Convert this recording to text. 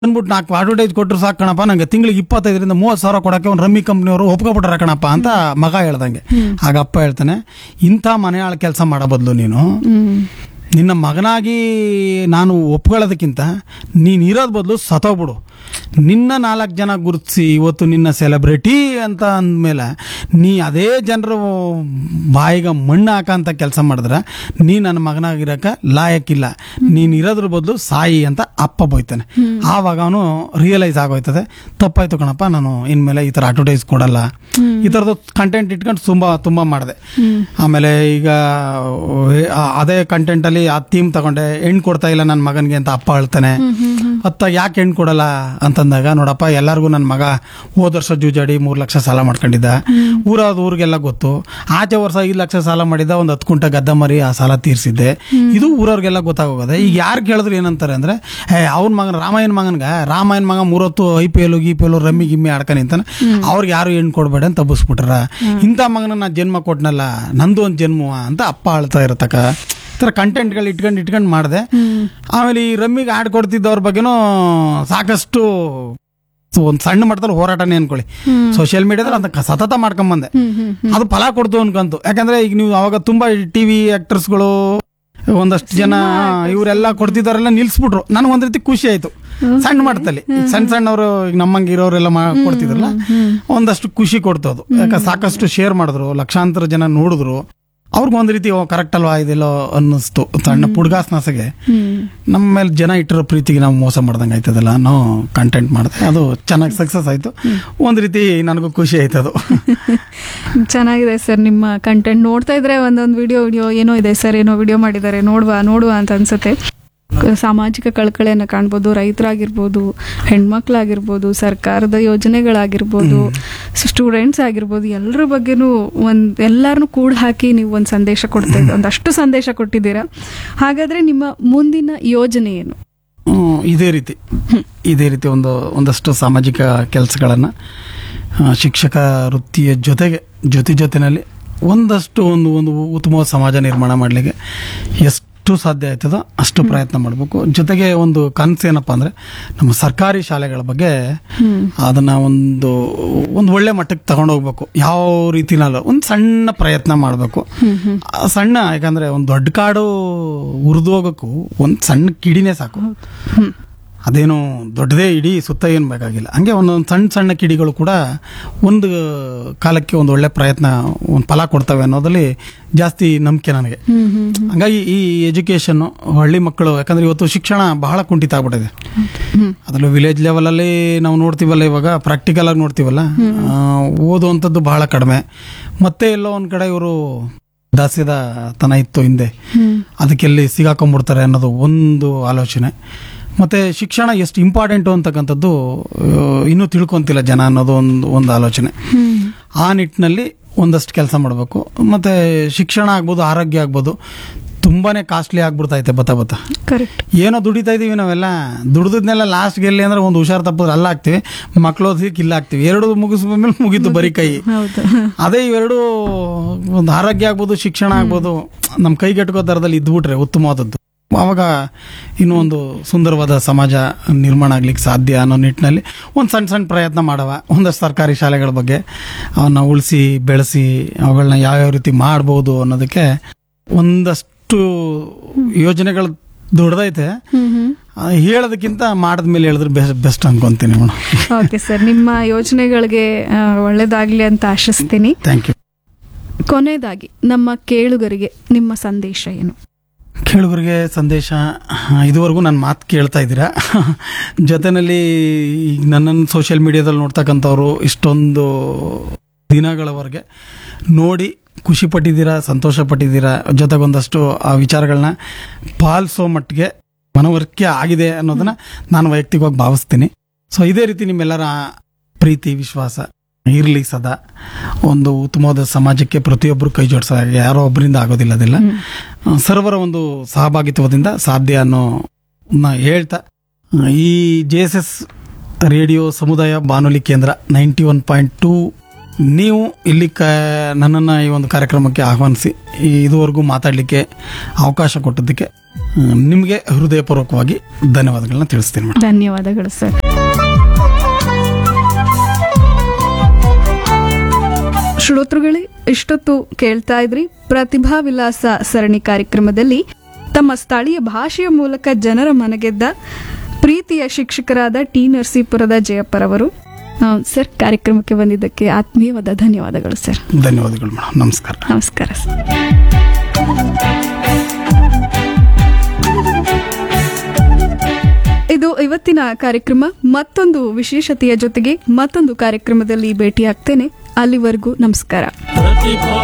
ಅಂದ್ಬಿಟ್ಟು ನಾಲ್ಕು ಅಡ್ವರ್ಟೈಸ್ ಕೊಟ್ಟರು ಸಾಕು ಕಣಪ್ಪ ನಂಗೆ ತಿಂಗಳಿಗೆ ಇಪ್ಪತ್ತೈದರಿಂದ ಮೂವತ್ತು ಸಾವಿರ ಕೊಡಕ್ಕೆ ಒಂದು ರಮ್ಮಿ ಕಂಪ್ನಿಯವರು ಒಪ್ಕೊಬಿಟ್ರ ಕಣಪ್ಪ ಅಂತ ಮಗ ಹೇಳ್ದಂಗೆ ಆಗ ಅಪ್ಪ ಹೇಳ್ತಾನೆ ಇಂಥ ಮನೆಯಾಳ ಕೆಲಸ ಮಾಡೋ ಬದಲು ನೀನು ನಿನ್ನ ಮಗನಾಗಿ ನಾನು ಒಪ್ಕೊಳ್ಳೋದಕ್ಕಿಂತ ನೀನು ಇರೋದ್ ಬದಲು ಸತ್ತೋಗ್ಬಿಡು ನಿನ್ನ ನಾಲ್ಕು ಜನ ಗುರುತಿಸಿ ಇವತ್ತು ನಿನ್ನ ಸೆಲೆಬ್ರಿಟಿ ಅಂತ ಅಂದಮೇಲೆ ನೀ ಅದೇ ಜನರು ಬಾಯಿಗೆ ಮಣ್ಣು ಹಾಕಂತ ಕೆಲಸ ಮಾಡಿದ್ರೆ ನೀ ನನ್ನ ಮಗನಾಗಿರಕ್ಕೆ ಲಾಯಕ್ಕಿಲ್ಲ ನೀನು ಇರೋದ್ರ ಬದಲು ಸಾಯಿ ಅಂತ ಅಪ್ಪ ಬೈತಾನೆ ಆವಾಗ ಅವನು ರಿಯಲೈಸ್ ಆಗೋಯ್ತದೆ ತಪ್ಪಾಯ್ತು ಕಣಪ್ಪ ನಾನು ಇನ್ಮೇಲೆ ಈ ಥರ ಅಡ್ವರ್ಟೈಸ್ ಕೊಡಲ್ಲ ಈ ಥರದ್ದು ಕಂಟೆಂಟ್ ಇಟ್ಕೊಂಡು ತುಂಬ ತುಂಬ ಮಾಡಿದೆ ಆಮೇಲೆ ಈಗ ಆ- ಅದೇ ಕಂಟೆಂಟಲ್ಲಿ ಆ ಥೀಮ್ ತಗೊಂಡೆ ಹೆಣ್ಣು ಕೊಡ್ತಾ ಇಲ್ಲ ನನ್ನ ಮಗನಿಗೆ ಅಂತ ಅಪ್ಪ ಹೇಳ್ತಾನೆ ಅತ್ತ ಯಾಕೆ ಹೆಣ್ಣು ಕೊಡಲ್ಲ ಅಂತಂದಾಗ ನೋಡಪ್ಪ ಎಲ್ಲರಿಗೂ ನನ್ನ ಮಗ ಹೋದ ವರ್ಷ ಜೂಜಾಡಿ ಮೂರು ಲಕ್ಷ ಸಾಲ ಮಾಡ್ಕೊಂಡಿದ್ದ ಊರಾದ ಊರಿಗೆಲ್ಲ ಗೊತ್ತು ಆಚೆ ವರ್ಷ ಐದು ಲಕ್ಷ ಸಾಲ ಮಾಡಿದ್ದ ಒಂದು ಹತ್ತು ಕುಂಟ ಗದ್ದ ಮರಿ ಆ ಸಾಲ ತೀರಿಸಿದ್ದೆ ಇದು ಊರವ್ರಿಗೆಲ್ಲ ಗೊತ್ತಾಗೋದೆ ಈಗ ಯಾರು ಕೇಳಿದ್ರು ಏನಂತಾರೆ ಅಂದ್ರೆ ಏ ಅವ್ನ ಮಗನ ರಾಮಾಯಣ ಮಗನ್ಗ ರಾಮಾಯಣ ಮಗ ಮೂರೊತ್ತು ಐ ಪಿ ಎಲ್ ಗಿ ಪಿ ಎಲ್ ರಮ್ಮಿ ಗಿಮ್ಮಿ ಆಡ್ಕ ನಿಂತಾನೆ ಅವ್ರಿಗೆ ಯಾರು ಹೆಣ್ಣು ಕೊಡ್ಬೇಡ ಅಂತ ತಬ್ಬಿಸ್ಬಿಟ್ರ ಇಂಥ ಮಗನ ನಾ ಜನ್ಮ ಕೊಟ್ನಲ್ಲ ನಂದು ಒಂದು ಜನ್ಮ ಅಂತ ಅಪ್ಪ ಆಳ್ತಾ ಇರತಕ್ಕ ಈ ಥರ ಕಂಟೆಂಟ್ಗಳು ಇಟ್ಕೊಂಡು ಇಟ್ಕೊಂಡು ಮಾಡಿದೆ ಆಮೇಲೆ ಈ ರಮ್ಮಿಗೆ ಆಡ್ ಕೊಡ್ತಿದ್ದವ್ರ ಬಗ್ಗೆನೂ ಸಾಕಷ್ಟು ಒಂದು ಸಣ್ಣ ಮಟ್ಟದಲ್ಲಿ ಹೋರಾಟನೇ ಅನ್ಕೊಳ್ಳಿ ಸೋಷಿಯಲ್ ಮೀಡಿಯಾದಲ್ಲಿ ಅಂತ ಸತತ ಮಾಡ್ಕೊಂಬಂದೆ ಅದು ಫಲ ಕೊಡ್ತು ಅನ್ಕಂತು ಯಾಕಂದ್ರೆ ಈಗ ನೀವು ಅವಾಗ ತುಂಬಾ ಟಿವಿ ಆಕ್ಟರ್ಸ್ಗಳು ಒಂದಷ್ಟು ಜನ ಇವರೆಲ್ಲ ಕೊಡ್ತಿದ್ದಾರೆಲ್ಲ ನಿಲ್ಸ್ಬಿಟ್ರು ನನಗೆ ಒಂದ್ ರೀತಿ ಖುಷಿ ಆಯ್ತು ಸಣ್ಣ ಮಟ್ಟದಲ್ಲಿ ಈಗ ಸಣ್ಣ ಸಣ್ಣವರು ಈಗ ನಮ್ಮಂಗೆ ಇರೋರೆಲ್ಲ ಮಾ ಕೊಡ್ತಿದ್ರಲ್ಲ ಒಂದಷ್ಟು ಖುಷಿ ಕೊಡ್ತು ಅದು ಯಾಕೆ ಸಾಕಷ್ಟು ಶೇರ್ ಮಾಡಿದ್ರು ಲಕ್ಷಾಂತರ ಜನ ನೋಡಿದ್ರು ಅವ್ರಿಗೆ ಒಂದ್ ರೀತಿ ಕರೆಕ್ಟ್ ಅಲ್ವಾ ಇದೆಲ್ಲೋ ಅನ್ನಿಸ್ತು ಸಣ್ಣ ಪುಡ್ಗಾಸ್ನಾಸಗೆ ನಮ್ಮ ಮೇಲೆ ಜನ ಇಟ್ಟಿರೋ ಪ್ರೀತಿಗೆ ನಾವು ಮೋಸ ಮಾಡ್ದಂಗೆ ಆಯ್ತದಲ್ಲ ನಾವು ಕಂಟೆಂಟ್ ಮಾಡಿದೆ ಅದು ಚೆನ್ನಾಗಿ ಸಕ್ಸಸ್ ಆಯ್ತು ಒಂದ್ ರೀತಿ ನನಗೂ ಖುಷಿ ಆಯ್ತು ಅದು ಚೆನ್ನಾಗಿದೆ ಸರ್ ನಿಮ್ಮ ಕಂಟೆಂಟ್ ನೋಡ್ತಾ ಇದ್ರೆ ಒಂದೊಂದು ವಿಡಿಯೋ ವಿಡಿಯೋ ಏನೋ ಇದೆ ಸರ್ ಏನೋ ವಿಡಿಯೋ ಮಾಡಿದ್ದಾರೆ ನೋಡುವ ನೋಡುವ ಅಂತ ಅನ್ಸುತ್ತೆ ಸಾಮಾಜಿಕ ಕಳಕಳಿಯನ್ನು ಕಾಣ್ಬೋದು ರೈತರಾಗಿರ್ಬೋದು ಹೆಣ್ಮಕ್ಳಾಗಿರ್ಬೋದು ಸರ್ಕಾರದ ಯೋಜನೆಗಳಾಗಿರ್ಬೋದು ಸ್ಟೂಡೆಂಟ್ಸ್ ಆಗಿರ್ಬೋದು ಎಲ್ಲರ ಬಗ್ಗೆನೂ ಒಂದು ಎಲ್ಲರನ್ನೂ ಕೂಡ ಹಾಕಿ ನೀವು ಒಂದು ಸಂದೇಶ ಕೊಡ್ತಾ ಇದ್ದೀರಾ ಒಂದಷ್ಟು ಸಂದೇಶ ಕೊಟ್ಟಿದ್ದೀರಾ ಹಾಗಾದ್ರೆ ನಿಮ್ಮ ಮುಂದಿನ ಯೋಜನೆ ಏನು ಹ್ಮ್, ಇದೇ ರೀತಿ ಇದೇ ರೀತಿ ಒಂದು ಒಂದಷ್ಟು ಸಾಮಾಜಿಕ ಕೆಲಸಗಳನ್ನು ಶಿಕ್ಷಕ ವೃತ್ತಿಯ ಜೊತೆಗೆ ಜೊತೆ ಜೊತೆನಲ್ಲಿ ಒಂದಷ್ಟು ಒಂದು ಒಂದು ಉತ್ತಮ ಸಮಾಜ ನಿರ್ಮಾಣ ಮಾಡಲಿಕ್ಕೆ ಎಷ್ಟು ಸಾಧ್ಯ ಆಯ್ತದೋ ಅಷ್ಟು ಪ್ರಯತ್ನ ಮಾಡಬೇಕು ಜೊತೆಗೆ ಒಂದು ಕನಸು ಏನಪ್ಪ ಅಂದರೆ ನಮ್ಮ ಸರ್ಕಾರಿ ಶಾಲೆಗಳ ಬಗ್ಗೆ ಅದನ್ನ ಒಂದು ಒಂದು ಒಳ್ಳೆ ಮಟ್ಟಕ್ಕೆ ತಗೊಂಡೋಗ್ಬೇಕು ಯಾವ ರೀತಿನಲ್ಲ ಒಂದು ಸಣ್ಣ ಪ್ರಯತ್ನ ಮಾಡಬೇಕು ಸಣ್ಣ ಯಾಕಂದ್ರೆ ಒಂದು ದೊಡ್ಡ ಕಾಡು ಉರಿದು ಹೋಗೋಕ್ಕೂ ಒಂದು ಸಣ್ಣ ಕಿಡಿನೇ ಸಾಕು ಅದೇನು ದೊಡ್ಡದೇ ಇಡೀ ಸುತ್ತ ಏನು ಬೇಕಾಗಿಲ್ಲ ಹಂಗೆ ಒಂದೊಂದು ಸಣ್ಣ ಸಣ್ಣ ಕಿಡಿಗಳು ಕೂಡ ಒಂದು ಕಾಲಕ್ಕೆ ಒಂದು ಒಳ್ಳೆ ಪ್ರಯತ್ನ ಒಂದು ಫಲ ಕೊಡ್ತವೆ ಅನ್ನೋದ್ರಲ್ಲಿ ಜಾಸ್ತಿ ನಂಬಿಕೆ ನನಗೆ ಹಂಗಾಗಿ ಈ ಎಜುಕೇಶನ್ ಹಳ್ಳಿ ಮಕ್ಕಳು ಯಾಕಂದ್ರೆ ಇವತ್ತು ಶಿಕ್ಷಣ ಬಹಳ ಕುಂಠಿತ ಆಗ್ಬಿಟ್ಟಿದೆ ಅದರಲ್ಲೂ ವಿಲೇಜ್ ಲೆವೆಲಲ್ಲಿ ನಾವು ನೋಡ್ತೀವಲ್ಲ ಇವಾಗ ಪ್ರಾಕ್ಟಿಕಲ್ ಆಗಿ ನೋಡ್ತೀವಲ್ಲ ಆ, ಓದುವಂಥದ್ದು ಬಹಳ ಕಡಿಮೆ ಮತ್ತೆ ಎಲ್ಲೋ ಒಂದ್ ಕಡೆ ಇವರು ದಾಸ್ಯದ ತನ ಇತ್ತು ಹಿಂದೆ ಅದಕ್ಕೆಲ್ಲಿ ಸಿಗಾಕೊಂಡ್ಬಿಡ್ತಾರೆ ಅನ್ನೋದು ಒಂದು ಆಲೋಚನೆ ಮತ್ತೆ ಶಿಕ್ಷಣ ಎಷ್ಟು ಇಂಪಾರ್ಟೆಂಟು ಅಂತಕ್ಕಂಥದ್ದು ಆ, ಇನ್ನೂ ತಿಳ್ಕೊಂತಿಲ್ಲ ಜನ ಅನ್ನೋದು ಒಂದು ಒಂದು ಆಲೋಚನೆ ಆ ನಿಟ್ಟಿನಲ್ಲಿ ಒಂದಷ್ಟು ಕೆಲಸ ಮಾಡಬೇಕು ಮತ್ತೆ ಶಿಕ್ಷಣ ಆಗ್ಬೋದು ಆರೋಗ್ಯ ಆಗ್ಬೋದು ತುಂಬಾನೇ ಕಾಸ್ಟ್ಲಿ ಆಗ್ಬಿಡ್ತೈತೆ ಬತ್ತ ಬತ್ತ ಕರೆಕ್ಟ್ ಏನೋ ದುಡಿತಾ ಇದೀವಿ ನಾವೆಲ್ಲ ದುಡ್ದದ್ನೆಲ್ಲ ಲಾಸ್ಟ್ ಎಲ್ಲಿ ಅಂದ್ರೆ ಒಂದು ಹುಷಾರ್ ತಪ್ಪಿದ್ರೆ ಅಲ್ಲ ಹಾಕ್ತಿವಿ ಮಕ್ಳು ಓದಿಕ್ಕೆ ಇಲ್ಲ ಹಾಕ್ತಿವಿ ಎರಡು ಮುಗಿಸ್ಮೇಲೆ ಮುಗೀತು ಬರೀ ಕೈ ಹೌದು ಅದೇ ಇವೆರಡು ಒಂದು ಆರೋಗ್ಯ ಆಗ್ಬೋದು ಶಿಕ್ಷಣ ಆಗ್ಬೋದು ನಮ್ಮ ಕೈಗೆಟುಕೋ ದರದಲ್ಲಿ ಇದ್ಬಿಟ್ರೆ ಉತ್ತಮವಾದದ್ದು ಅವಾಗ ಇನ್ನೂ ಒಂದು ಸುಂದರವಾದ ಸಮಾಜ ನಿರ್ಮಾಣ ಆಗ್ಲಿಕ್ಕೆ ಸಾಧ್ಯ ಅನ್ನೋ ನಿಟ್ಟಿನಲ್ಲಿ ಒಂದು ಸಣ್ಣ ಸಣ್ಣ ಪ್ರಯತ್ನ ಮಾಡವ ಒಂದಷ್ಟು ಸರ್ಕಾರಿ ಶಾಲೆಗಳ ಬಗ್ಗೆ ಅವನ್ನ ಉಳಿಸಿ ಬೆಳೆಸಿ ಅವುಗಳನ್ನ ಯಾವ್ಯಾವ ರೀತಿ ಮಾಡ್ಬೋದು ಅನ್ನೋದಕ್ಕೆ ಒಂದಷ್ಟು ಯೋಜನೆಗಳು ದೊಡ್ಡದೈತೆ ಆ, ಹೇಳೋದಕ್ಕಿಂತ ಮಾಡಿದ್ಮೇಲೆ ಹೇಳಿದ್ರೆ ಬೆಸ್ಟ್ ಬೆಸ್ಟ್ ಅನ್ಕೊಂತೀನಿ ಮೇಡಮ್ ಓಕೆ ಸರ್ ನಿಮ್ಮ ಯೋಜನೆಗಳಿಗೆ ಆ, ಒಳ್ಳೇದಾಗ್ಲಿ ಅಂತ ಆಶಿಸ್ತೀನಿ ಥ್ಯಾಂಕ್ ಯು ಕೊನೆಯದಾಗಿ ನಮ್ಮ ಕೇಳುಗರಿಗೆ ನಿಮ್ಮ ಸಂದೇಶ ಏನು ಕೇಳುಗರಿಗೆ ಸಂದೇಶ ಇದುವರೆಗೂ ನನ್ನ ಮಾತು ಕೇಳ್ತಾ ಇದ್ದೀರಾ ಜೊತೆಯಲ್ಲಿ ಈಗ ನನ್ನನ್ನು ಸೋಷಿಯಲ್ ಮೀಡಿಯಾದಲ್ಲಿ ನೋಡ್ತಕ್ಕಂಥವ್ರು ಇಷ್ಟೊಂದು ದಿನಗಳವರೆಗೆ ನೋಡಿ ಖುಷಿ ಪಟ್ಟಿದ್ದೀರಾ ಸಂತೋಷ ಪಟ್ಟಿದ್ದೀರಾ ಜೊತೆಗೊಂದಷ್ಟು ಆ ವಿಚಾರಗಳನ್ನ ಪಾಲಿಸೋ ಮಟ್ಟಿಗೆ ಮನವರಿಕೆ ಆಗಿದೆ ಅನ್ನೋದನ್ನ ನಾನು ವೈಯಕ್ತಿಕವಾಗಿ ಭಾವಿಸ್ತೀನಿ ಸೊ ಇದೇ ರೀತಿ ನಿಮ್ಮೆಲ್ಲರ ಪ್ರೀತಿ ವಿಶ್ವಾಸ ಇರಲಿ ಸದಾ ಒಂದು ಉತ್ತಮವಾದ ಸಮಾಜಕ್ಕೆ ಪ್ರತಿಯೊಬ್ಬರು ಕೈ ಜೋಡಿಸೋ ಹಾಗೆ ಯಾರೋ ಒಬ್ಬರಿಂದ ಆಗೋದಿಲ್ಲ ಅದೆಲ್ಲ ಆ, ಸರ್ವರ ಒಂದು ಸಹಭಾಗಿತ್ವದಿಂದ ಸಾಧ್ಯ ಅನ್ನೋ ಹೇಳ್ತಾ ಆ, ಈ ಜೆ ಎಸ್ ಎಸ್ ರೇಡಿಯೋ ಸಮುದಾಯ ಬಾನುಲಿ ಕೇಂದ್ರ ನೈಂಟಿ ಒನ್ ಪಾಯಿಂಟ್ ಟೂ ನೀವು ಇಲ್ಲಿ ಕ ನನ್ನನ್ನು ಈ ಒಂದು ಕಾರ್ಯಕ್ರಮಕ್ಕೆ ಆಹ್ವಾನಿಸಿ ಈ ಇದುವರೆಗೂ ಮಾತಾಡಲಿಕ್ಕೆ ಅವಕಾಶ ಕೊಟ್ಟದ್ದಕ್ಕೆ ಹ್ಮ್, ನಿಮಗೆ ಹೃದಯಪೂರ್ವಕವಾಗಿ ಧನ್ಯವಾದಗಳನ್ನ ತಿಳಿಸ್ತೀನಿ ಮೇಡಮ್ ಧನ್ಯವಾದಗಳು ಸರ್ ಶ್ರೋತೃಗಳೇ ಇಷ್ಟೊತ್ತು ಕೇಳ್ತಾ ಇದ್ರಿ ಪ್ರತಿಭಾ ವಿಲಾಸ ಸರಣಿ ಕಾರ್ಯಕ್ರಮದಲ್ಲಿ ತಮ್ಮ ಸ್ಥಳೀಯ ಭಾಷೆಯ ಮೂಲಕ ಜನರ ಮನಗೆದ್ದ ಪ್ರೀತಿಯ ಶಿಕ್ಷಕರಾದ ಟಿ ನರಸೀಪುರದ ಜಯಪ್ಪರವರು ಆ, ಸರ್ ಕಾರ್ಯಕ್ರಮಕ್ಕೆ ಬಂದಿದ್ದಕ್ಕೆ ಆತ್ಮೀಯವಾದ ಧನ್ಯವಾದಗಳು ಸರ್ ಧನ್ಯವಾದಗಳು ಮೇಡಮ್ ನಮಸ್ಕಾರ ನಮಸ್ಕಾರ ಸರ್ ಇದು ಇವತ್ತಿನ ಕಾರ್ಯಕ್ರಮ ಮತ್ತೊಂದು ವಿಶೇಷತೆಯ ಜೊತೆಗೆ ಮತ್ತೊಂದು ಕಾರ್ಯಕ್ರಮದಲ್ಲಿ ಭೇಟಿಯಾಗ್ತೇನೆ ಅಲ್ಲಿವರೆಗೂ ನಮಸ್ಕಾರ